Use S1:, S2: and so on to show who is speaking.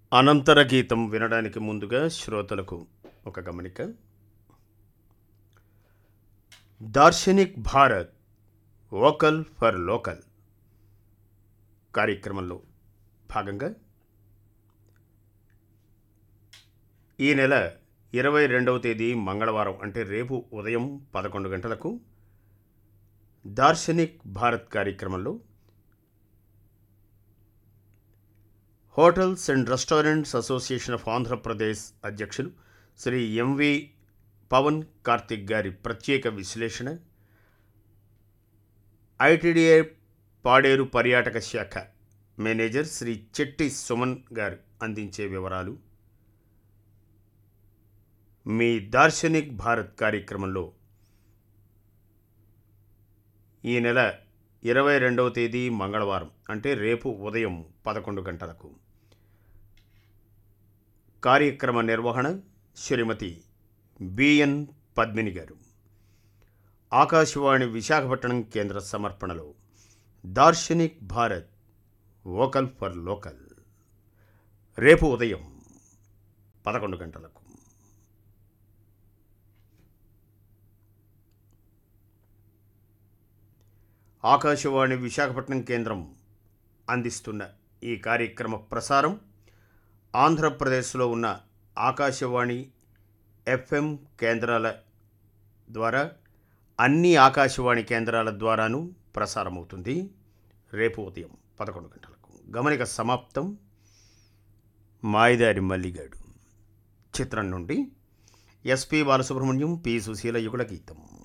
S1: అనంతర గీతం వినడానికి ముందుగా శ్రోతలకు ఒక గమనిక Darshanik Bharat vocal for local కార్యక్రమంలో భాగంగా ఈ నెల ఇరవై రెండవ తేదీ మంగళవారం అంటే రేపు ఉదయం పదకొండు గంటలకు దార్శనిక్ భారత్ కార్యక్రమంలో hotels and restaurants association of Andhra Pradesh అధ్యక్షులు శ్రీ ఎంవి పవన్ కార్తిక్ గారి ప్రత్యేక విశ్లేషణ ఐటీడీఏ పాడేరు పర్యాటక శాఖ మేనేజర్ శ్రీ చెట్టి సుమన్ గారు అందించే వివరాలు మీ దార్శనిక్ భారత్ కార్యక్రమంలో ఈ నెల ఇరవై రెండవ తేదీ మంగళవారం అంటే రేపు ఉదయం పదకొండు గంటలకు కార్యక్రమ నిర్వహణ శ్రీమతి బిఎన్ పద్మిని గారు ఆకాశవాణి విశాఖపట్నం కేంద్ర సమర్పణలో Darshanik Bharat vocal for local రేపు ఉదయం పదకొండు గంటలకు ఆకాశవాణి విశాఖపట్నం కేంద్రం అందిస్తున్న ఈ కార్యక్రమ ప్రసారం ఆంధ్రప్రదేశ్లో ఉన్న ఆకాశవాణి ఎఫ్ఎం కేంద్రాల ద్వారా అన్ని ఆకాశవాణి కేంద్రాల ద్వారాను ప్రసారమవుతుంది రేపు ఉదయం పదకొండు గంటలకు గమనిక సమాప్తం మాయదారి మల్లిగాడు చిత్రం నుండి ఎస్పి బాలసుబ్రహ్మణ్యం పి సుశీల యుగల గీతం